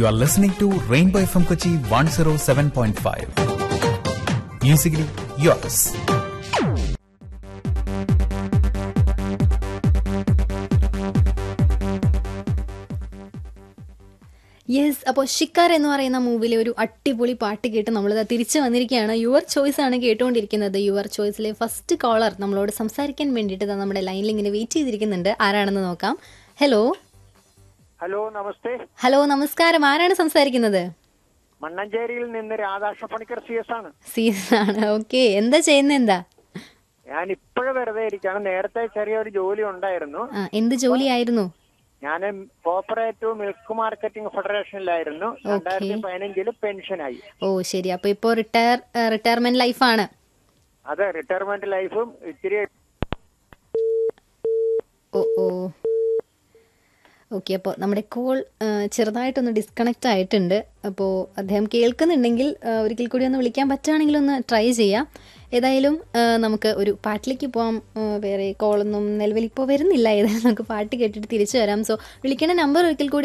You are listening to Rainbow FM Kochi 107.5. Musically yours. Yes അപ്പോൾ ഷിക്കാർ എന്ന് പറയുന്ന മൂവിലെ ഒരു അടിപൊളി പാട്ട് കേട്ട് നമ്മളിത് തിരിച്ചു വന്നിരിക്കുകയാണ് യുവർ ചോയ്സ് ആണ് കേട്ടുകൊണ്ടിരിക്കുന്നത് യുവർ ചോയ്സിലെ ഫസ്റ്റ് കോളർ നമ്മളോട് സംസാരിക്കാൻ വേണ്ടിയിട്ട് ദാ നമ്മുടെ ലൈനിൽ ഇങ്ങനെ വെയിറ്റ് ചെയ്തിരിക്കുന്നുണ്ട് ആരാണെന്ന് നോക്കാം ഹലോ ഹലോ നമസ്തേ ഹലോ നമസ്കാരം ആരാണ് സംസാരിക്കുന്നത് മണ്ണഞ്ചേരിയിൽ നിന്ന് രാധാകൃഷ്ണ പണിക്കർ സി എസ് ആണ് സീസൺ ആണ് ഓക്കെ എന്താ ചെയ്യുന്നത് എന്താ ഞാൻ ഇപ്പോഴും വെറുതെ ഇരിക്കാണ് നേരത്തെ ചെറിയൊരു ജോലി ഉണ്ടായിരുന്നു ആ എന്ത് ജോലിയായിരുന്നു ഞാൻ കോപ്പറേറ്റീവ് മിൽക്ക് മാർക്കറ്റിംഗ് ഫെഡറേഷനിലായിരുന്നു രണ്ടായിരത്തി പതിനഞ്ചില് പെൻഷനായി ഓ ശരി അപ്പോൾ ഇപ്പോൾ റിട്ടയർ റിട്ടയർമെന്റ് ലൈഫാണ് അത് റിട്ടയർമെന്റ് ലൈഫും ഇത്തിരി ഓ ഓ ഓക്കെ അപ്പോൾ നമ്മുടെ കോൾ ചെറുതായിട്ടൊന്ന് ഡിസ്കണക്റ്റ് ആയിട്ടുണ്ട് അപ്പോൾ അദ്ദേഹം കേൾക്കുന്നുണ്ടെങ്കിൽ ആ, ഒരിക്കൽ കൂടി ഒന്ന് വിളിക്കാൻ പറ്റുകയാണെങ്കിൽ ഒന്ന് ട്രൈ ചെയ്യാം ഏതായാലും ആ, നമുക്ക് ഒരു പാട്ടിലേക്ക് പോകാം ആ, വേറെ കോളൊന്നും നിലവിൽ ഇപ്പോൾ വരുന്നില്ല ഏതായാലും നമുക്ക് പാട്ട് കേട്ടിട്ട് തിരിച്ചു വരാം സോ വിളിക്കേണ്ട നമ്പർ ഒരിക്കൽ കൂടി